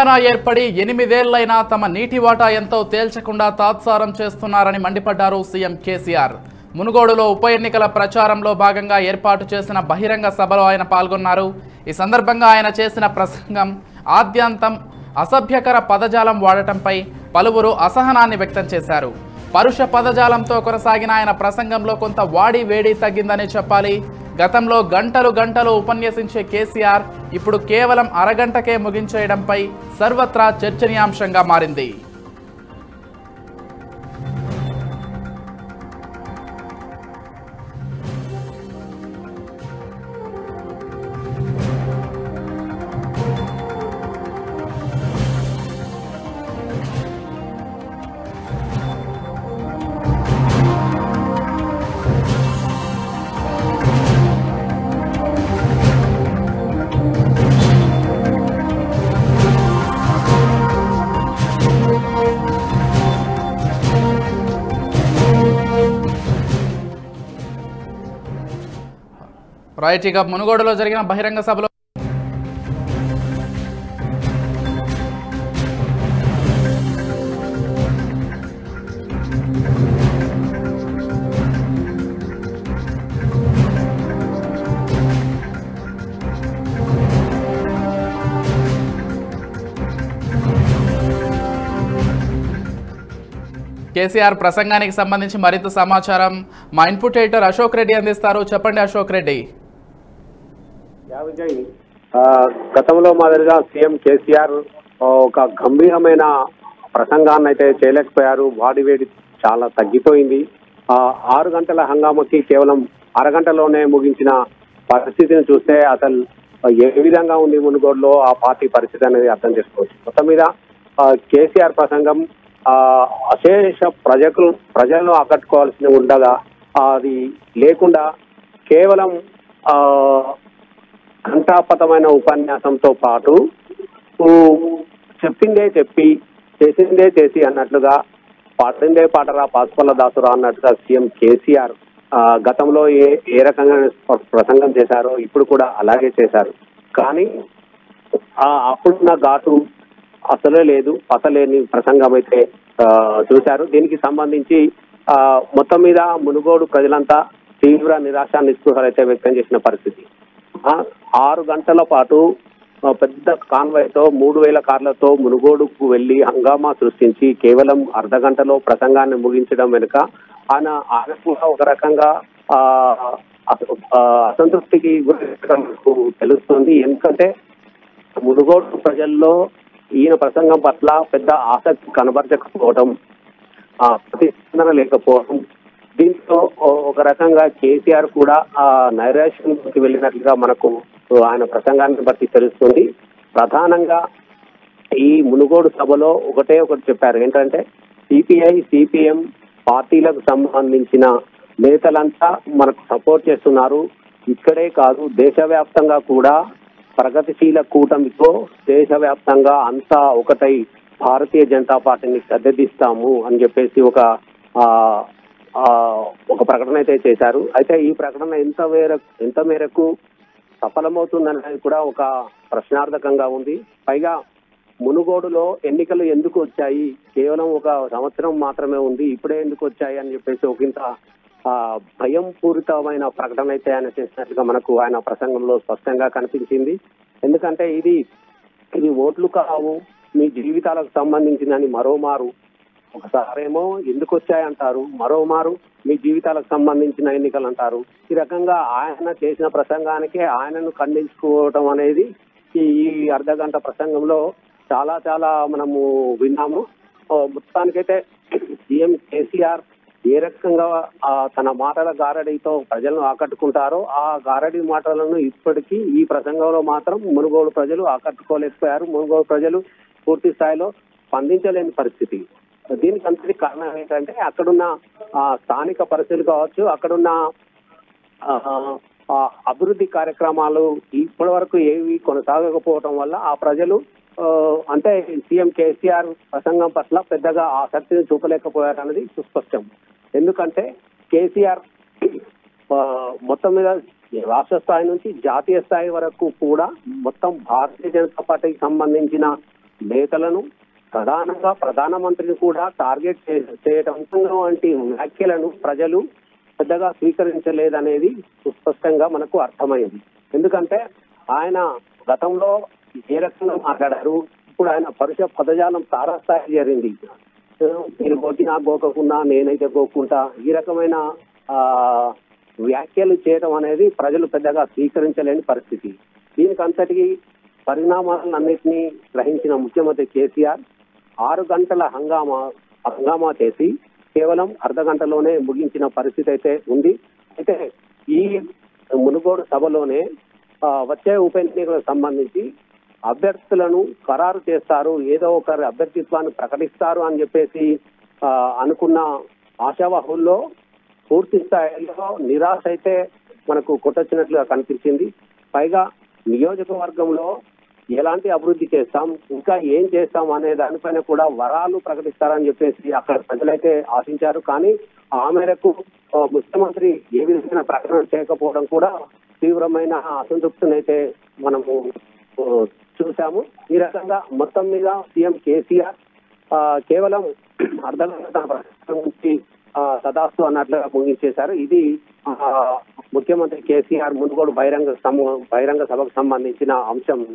తెలంగాణ ఏర్పడి ఎనిమిదేళ్లైనా తమ నీటి వాటా ఎంతో తేల్చకుండా తాత్సారం చేస్తున్నారని మండిపడ్డారు సీఎం కేసీఆర్ మునుగోడులో ఉప ఎన్నికల ప్రచారంలో భాగంగా ఏర్పాటు చేసిన బహిరంగ సభలో ఆయన పాల్గొన్నారు ఈ సందర్భంగా ఆయన చేసిన ప్రసంగం ఆద్యంతం అసభ్యకర పదజాలం వాడటంపై పలువురు అసహనాన్ని వ్యక్తం చేశారు పరుష పదజాలంతో కొనసాగిన ఆయన ప్రసంగంలో కొంత వాడి వేడి తగ్గిందని చెప్పాలి గతంలో గంటలు గంటలు ఉపన్యసించే కేసీఆర్ ఇప్పుడు కేవలం అరగంటకే ముగించేయడంపై సర్వత్రా చర్చనీయాంశంగా మారింది రైట్ ఇక మునుగోడులో జరిగిన బహిరంగ సభలో కేసీఆర్ ప్రసంగానికి సంబంధించి మరింత సమాచారం మా ఇన్పుట్ ఎడిటర్ అశోక్ రెడ్డి అందిస్తారు చెప్పండి అశోక్ రెడ్డి యా విజయ్ ఆ, గతంలో మాదిరిగా సీఎం కేసీఆర్ ఆ, ఒక గంభీరమైన ప్రసంగాన్ని అయితే చేయలేకపోయారు బాడీ వేడి చాలా తగ్గిపోయింది ఆ, ఆరు గంటల హంగామకి కేవలం అరగంటలోనే ముగించిన పరిస్థితిని చూస్తే అసలు ఏ విధంగా ఉంది మునుగోడులో ఆ పార్టీ పరిస్థితి అనేది అర్థం చేసుకోవచ్చు మొత్తం మీద ఆ, కేసీఆర్ ప్రసంగం ఆ, అశేష ప్రజలు ప్రజలను ఆకట్టుకోవాల్సి ఉండగా అది లేకుండా కేవలం ఆ ఘంటాపతమైన ఉపన్యాసంతో పాటు ఊ, చెప్పిందే చెప్పి చేసిందే చేసి అన్నట్లుగా పాడిందే పాటరా పాస్పల్ల దాసురా అన్నట్టుగా సీఎం కేసీఆర్ ఆ, గతంలో ఏ ఏ రకంగా ప్రసంగం చేశారో ఇప్పుడు కూడా అలాగే చేశారు కానీ ఆ అప్పుడున్న ఘాటు అసలే లేదు అసలేని ప్రసంగం అయితే ఆ, చూశారు దీనికి సంబంధించి ఆ, మొత్తం మీద మునుగోడు ప్రజలంతా తీవ్ర నిరాశ నిస్పృహలు అయితే వ్యక్తం చేసిన పరిస్థితి ఆ, ఆరు గంటల పాటు ఆ, పెద్ద కాన్వాయ్ తో మూడు వేల కార్లతో మునుగోడుకు వెళ్లి హంగామా సృష్టించి కేవలం అర్ధ గంటలో ప్రసంగాన్ని ముగించడం వెనుక ఆయన ఆయన కూడా ఒక రకంగా ఆ అస- ఆ, అసంతృప్తికి గురైనట్టుగా మనకు తెలుస్తుంది ఎందుకంటే మునుగోడు ప్రజల్లో ఈయన ప్రసంగం పట్ల పెద్ద ఆసక్తి కనబరచకపోవడం ఆ ప్రతిస్పందన లేకపోవడం దీంతో ఓ- ఒక రకంగా కేసీఆర్ కూడా ఆ నైరాశ్యంలోకి వెళ్ళినట్లుగా మనకు ఆయన ప్రసంగాన్ని బట్టి తెలుస్తుంది ప్రధానంగా ఈ మునుగోడు సభలో ఒకటే ఒకటి చెప్పారు ఏంటంటే సిపిఐ సిపిఎం పార్టీలకు సంబంధించిన నేతలంతా మనకు సపోర్ట్ చేస్తున్నారు ఇక్కడే కాదు దేశవ్యాప్తంగా కూడా ప్రగతిశీల కూటమితో దేశవ్యాప్తంగా అంతా ఒకటై భారతీయ జనతా పార్టీని సద్దెదిస్తాము అని చెప్పేసి ఒక ఆ ఆ, ఒక ప్రకటన అయితే చేశారు అయితే ఈ ప్రకటన ఎంత మేర ఎంత మేరకు సఫలమవుతుందనేది కూడా ఒక ప్రశ్నార్థకంగా ఉంది పైగా మునుగోడులో ఎన్నికలు ఎందుకు వచ్చాయి కేవలం ఒక సంవత్సరం మాత్రమే ఉంది ఇప్పుడే ఎందుకు వచ్చాయి అని చెప్పేసి ఒకంత ఆ, భయం పూరితమైన ప్రకటన అయితే ఆయన చేసినట్లుగా మనకు ఆయన ప్రసంగంలో స్పష్టంగా కనిపించింది ఎందుకంటే ఇది ఇది ఓట్లు కావు మీ జీవితాలకు సంబంధించిందని మరోమారు ఒకసారేమో ఎందుకు వచ్చాయంటారు మరోమారు మీ జీవితాలకు సంబంధించిన ఎన్నికలు అంటారు ఈ రకంగా ఆయన చేసిన ప్రసంగానికే ఆయనను ఖండించుకోవడం అనేది ఈ ఈ అర్ధ గంట ప్రసంగంలో చాలా చాలా మనము విన్నాము ఓ, మొత్తానికైతే సీఎం కేసీఆర్ ఏ రకంగా ఆ, తన మాటల గారడితో ప్రజలను ఆకట్టుకుంటారో ఆ గారడి మాటలను ఇప్పటికీ ఈ ప్రసంగంలో మాత్రం మునుగోడు ప్రజలు ఆకట్టుకోలేకపోయారు మునుగోడు ప్రజలు పూర్తి స్థాయిలో స్పందించలేని పరిస్థితి దీనికి అంతటి కారణం ఏంటంటే అక్కడున్న ఆ, స్థానిక పరిస్థితులు కావచ్చు అక్కడున్న ఆ, ఆ, అభివృద్ధి కార్యక్రమాలు ఇప్పటి వరకు ఏవి కొనసాగకపోవడం వల్ల ఆ ప్రజలు ఆ, అంటే సీఎం కేసీఆర్ ప్రసంగం పట్ల పెద్దగా ఆసక్తిని చూపలేకపోయారు అనేది సుస్పష్టం ఎందుకంటే కేసీఆర్ ఆ, మొత్తం మీద రాష్ట్ర స్థాయి నుంచి జాతీయ స్థాయి వరకు కూడా మొత్తం భారతీయ జనతా పార్టీకి సంబంధించిన నేతలను ప్రధానంగా ప్రధానమంత్రిని కూడా టార్గెట్ చే- చేయటం వంటి వ్యాఖ్యలను ప్రజలు పెద్దగా స్వీకరించలేదనేది సుస్పష్టంగా మనకు అర్థమైంది ఎందుకంటే ఆయన గతంలో ఏ రకంగా మాట్లాడారు ఇప్పుడు ఆయన పరుష పదజాలం తారాస్థాయి చేరింది మీరు కొట్టినా గోకకుండా నేనైతే గోక్కుంటా ఈ రకమైన ఆ వ్యాఖ్యలు చేయడం అనేది ప్రజలు పెద్దగా స్వీకరించలేని పరిస్థితి దీనికి అంతటికి పరిణామాలన్నింటినీ గ్రహించిన ముఖ్యమంత్రి కేసీఆర్ ఆరు గంటల హంగామా హంగామా చేసి కేవలం అర్ధ గంటలోనే ముగించిన పరిస్థితి అయితే ఉంది అయితే ఈ మునుగోడు సభలోనే ఆ, వచ్చే ఉప ఎన్నికలకు సంబంధించి అభ్యర్థులను ఖరారు చేస్తారు ఏదో ఒకరి అభ్యర్థిత్వాన్ని ప్రకటిస్తారు అని చెప్పేసి ఆ, అనుకున్న ఆశావాహుల్లో పూర్తి స్థాయిలో నిరాశ అయితే మనకు కొట్టొచ్చినట్లుగా కనిపించింది పైగా నియోజకవర్గంలో ఎలాంటి అభివృద్ధి చేస్తాం ఇంకా ఏం చేస్తాం అనే దానిపైన కూడా వరాలు ప్రకటిస్తారని చెప్పేసి అక్కడ ప్రజలైతే ఆశించారు కానీ ఆ మేరకు ఆ, ముఖ్యమంత్రి ఏ విధమైన ప్రకటన చేయకపోవడం కూడా తీవ్రమైన అసంతృప్తినైతే మనము ఆ, చూసాము ఈ రకంగా మొత్తం మీద సీఎం కేసీఆర్ ఆ, కేవలం అర్ధగంట తన ప్రసంగం నుంచి ఆ, తదాస్తు అన్నట్లుగా ముగించేశారు ఇది ఆ, ముఖ్యమంత్రి కేసీఆర్ మునుగోడు బహిరంగ సమ బహిరంగ సభకు సంబంధించిన అంశం